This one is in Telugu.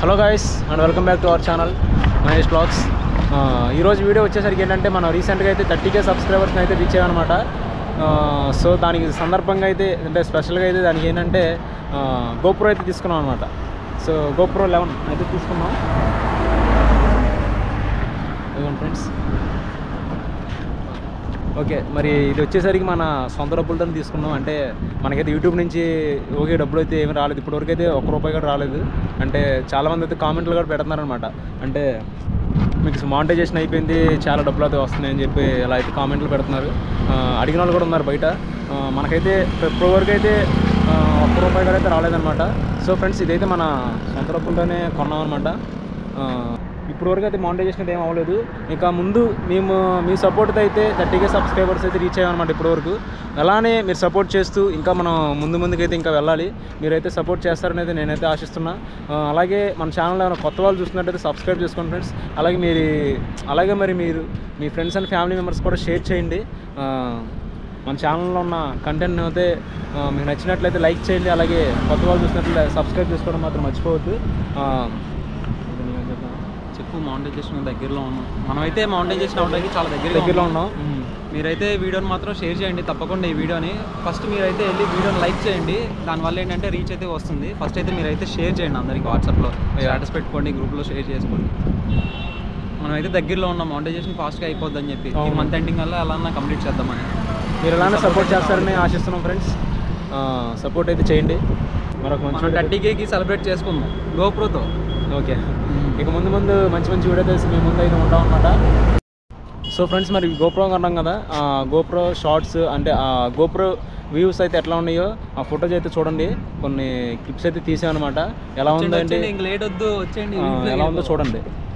Hello guys and welcome back to our channel Mahesh blogs ఈరోజు వీడియో వచ్చేసరికి ఏంటంటే మనం రీసెంట్గా అయితే థర్టీ కే సబ్స్క్రైబర్స్ని అయితే రీచ్ అయ్యామన్నమాట సో దానికి సందర్భంగా అయితే అంటే స్పెషల్గా అయితే దానికి ఏంటంటే గోప్రో అయితే తీసుకున్నాం అనమాట సో గోప్రో లెవెన్ అయితే తీసుకున్నాం ఇదిగోండి ఫ్రెండ్స్ ఓకే మరి ఇది వచ్చేసరికి మన సొంత డబ్బులతో తీసుకున్నాం అంటే మనకైతే యూట్యూబ్ నుంచి ఓకే డబ్బులు అయితే ఏమి రాలేదు ఇప్పటివరకు అయితే ఒక్క రూపాయి కూడా రాలేదు అంటే చాలామంది అయితే కామెంట్లు కూడా పెడుతున్నారనమాట అంటే మీకు మానిటైజేషన్ అయిపోయింది చాలా డబ్బులు అయితే వస్తున్నాయి అని చెప్పి ఇలా అయితే కామెంట్లు పెడుతున్నారు ఆ, అడిగిన వాళ్ళు కూడా ఉన్నారు బయట ఆ, మనకైతే ఇప్పటి వరకు అయితే ఆ, ఒక్క రూపాయి కూడా అయితే రాలేదన్నమాట సో ఫ్రెండ్స్ ఇదైతే మన సొంత డబ్బులతోనే కొన్నాం అనమాట ఇప్పుడు వరకు అయితే మానిటైజేషన్ అయితే ఏం అవ్వలేదు ఇంకా ముందు మేము మీ సపోర్ట్తో అయితే థర్టీకే సబ్స్క్రైబర్స్ అయితే రీచ్ అయ్యామన్నమాట ఇప్పటి వరకు అలానే మీరు సపోర్ట్ చేస్తూ ఇంకా మనం ముందు ముందుకైతే ఇంకా వెళ్ళాలి మీరైతే సపోర్ట్ చేస్తారని అయితే నేనైతే ఆశిస్తున్నా ఆ, అలాగే మన ఛానల్ ఏమైనా కొత్త వాళ్ళు చూస్తున్నట్టయితే సబ్స్క్రైబ్ చేసుకోండి ఫ్రెండ్స్ అలాగే మీరు అలాగే మరి మీరు మీ ఫ్రెండ్స్ అండ్ ఫ్యామిలీ మెంబర్స్ కూడా షేర్ చేయండి ఆ, మన ఛానల్లో ఉన్న కంటెంట్ అయితే ఆ, మీకు నచ్చినట్లయితే లైక్ చేయండి అలాగే కొత్త వాళ్ళు చూసినట్లయితే సబ్స్క్రైబ్ చేసుకోవడం మాత్రం మర్చిపోవద్దు ఆ, చెప్పు మౌంటైజేషన్ దగ్గరలో ఉన్నాం మనమైతే మౌంటైజేషన్ అవడానికి చాలా దగ్గరలో దగ్గరలో ఉన్నాం ఉన్నాం మీరైతే వీడియోని మాత్రం షేర్ చేయండి తప్పకుండా ఈ వీడియోని ఫస్ట్ మీరైతే వెళ్ళి వీడియోని లైక్ చేయండి దానివల్ల ఏంటంటే రీచ్ అయితే వస్తుంది ఫస్ట్ అయితే మీరైతే షేర్ చేయండి అందరికి వాట్సాప్లో స్టేటస్ పెట్టుకోండి గ్రూప్లో షేర్ చేసుకోండి మనమైతే దగ్గరలో ఉన్నాం మౌంటైజేషన్ ఫాస్ట్గా అయిపోద్ది అని చెప్పి ఈ అవును. మంత్ ఎండింగ్ వల్ల అలా కంప్లీట్ చేద్దామని మీరు ఎలానే సపోర్ట్ చేస్తారని ఆశిస్తున్నాం ఫ్రెండ్స్ సపోర్ట్ అయితే చేయండి మరొక మంచి మనం థర్టీ కేకి సెలబ్రేట్ చేసుకుందాం గోప్రోతో ఓకే ఇక ముందు ముందు మంచి మంచి వీడియో తెలిసి మీ ముందు అయితే ఉంటాం అనమాట సో ఫ్రెండ్స్ మరి గోప్రో కొన్నాం కదా ఆ గోప్రో షార్ట్స్ అంటే ఆ గోప్రో వ్యూస్ అయితే ఎట్లా ఉన్నాయో ఆ ఫొటోస్ అయితే చూడండి కొన్ని క్లిప్స్ అయితే తీసామన్నమాట ఎలా ఉందంటే ఇంక లేట్ వద్దు వచ్చేయండి ఆ, ఎలా ఉందో చూడండి